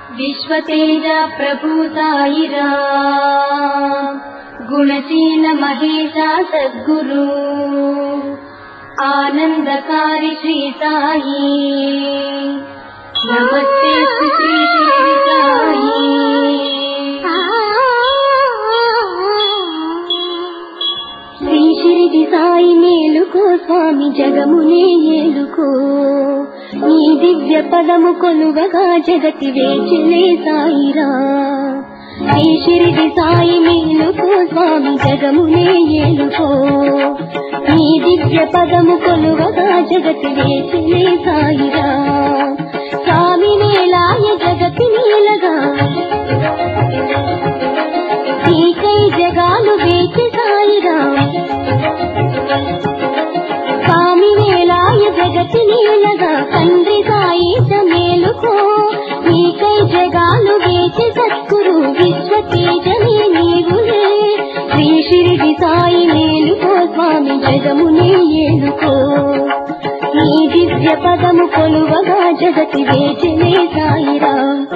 విశ్వతేజ ప్రభు సాయిరా గుణశీల మహేశ సద్గురు ఆనందకారి శ్రీ సాయి నమస్తే శ్రీ శ్రీ సాయి శ్రీ షిరిడి సాయి మేలుకో స్వామి జగమునే ఏలుకో నీ దివ్య పదము కొలువగా జగతి వేచిలే సాయిరా శ్రీ షిరిడి సాయి మేలుకో స్వామి జగమునే ఏలుకో నీ దివ్య పదము కొలువగా జగతి వేచిలే సాయిరా స్వామి నేలాయ జగతి నీలగా నీకై జగాలు వేచి సాయిరా స్వామి వేలాయ జగతి నీలగా తండ్రి సాయి మేలుకో నీకై జగాలు వేచి సత్కురు విశ్వ తేజమే నీవులే శ్రీ షిరిడి సాయి మేలుకో స్వామి జగమునే ఏలుకో నీ దివ్య పదము కొలువగా జగతి వేచనే సాయిరా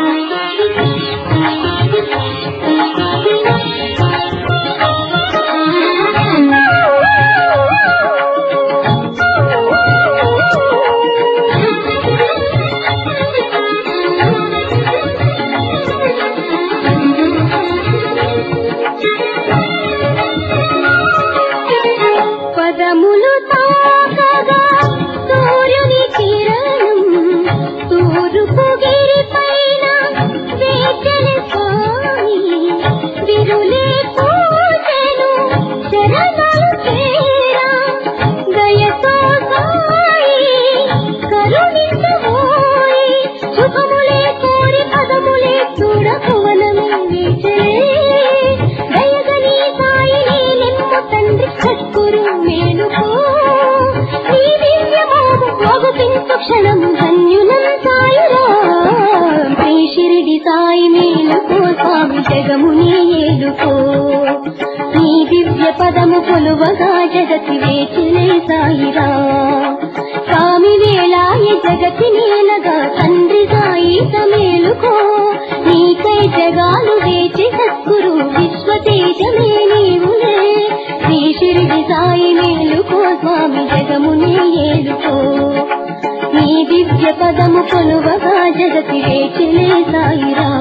పదములు తాకగా సూర్యుని కిరణం తూర్పు గిరి పైన వేచని స్వామి విరులే పూజను చరణాలు చేరా దయతో సాయి కరుణించబోయి శుభములే కోరి పదములే చూడ భువనమే వేచలే దయగని సాయి నీలెమ్మ తండ్రి సద్గురు మేలుకో నీ దివ్యమోము మోగుపించు క్షణము ధన్యులం సాయిరా శ్రీ షిరిడి సాయి మేలుకో స్వామి జగముని ఏలుకో నీ దివ్య పదము కొలువగా జగతి వేచిలే సాయిరా స్వామి వేళాయ జగతి నేలగా తండ్రి సాయి సమేలుకో నీకై జగాలు వేచి సద్గురు విశ్వ తేజమే నీవులే శ్రీ షిరిడి సాయి మేలుకో స్వామి జగమునే ఏలుకో నీ దివ్య పదము కొలువగా జగతి వేచిలే సాయిరా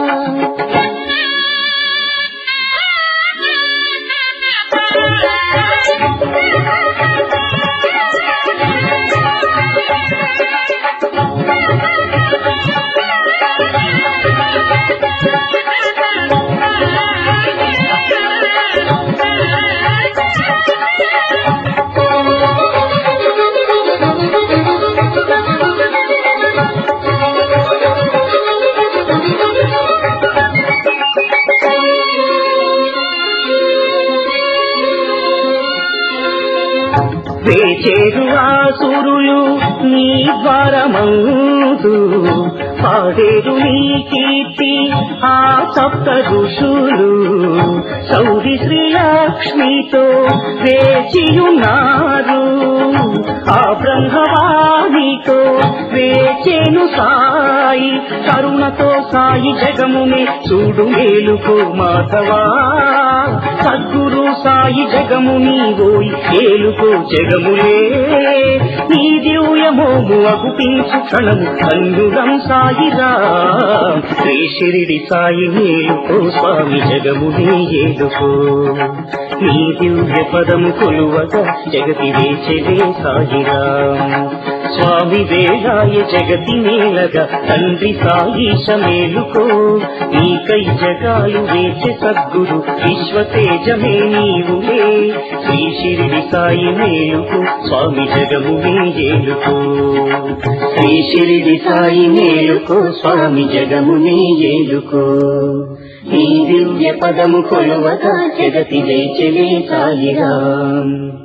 వేచేరు ఆసురులు నీ ద్వారమందు పాడేరు నీ కీర్తి ఆ సప్త ఋషులు సౌరి శ్రీలక్ష్మితో వేచియున్నారు ఆ బ్రహ్మవాణితో వేచేను సాయి కరుణతో సాయి జగముని చూడు మేలుకో మాధవా సద్గురు సాయి జగముని ఓయి ఏలుకో జగములే నీ దివ్యమోము అగుపించు క్షణము కన్నురం సాయిరా శ్రీ షిరిడి సాయి మేలుకో స్వామి జగముని ఏలుకో నీ దివ్య పదము కొలువగా జగతి వేచెలే సాయిరా స్వామి వేళాయ జగతి మేలగా తండ్రి సాయిష మేలుకో నీకై జగాలు వేచే సద్గురు విశ్వ తేజమే నీవులే శ్రీ షిరిడి సాయి మేలుకో స్వామి జగము ఏలుకో శ్రీ షిరిడి సాయి మేలుకో స్వామి జగము ఏలుకో నీ దివ్య పదము కొలువగా జగతి వేచలే సాయిరాం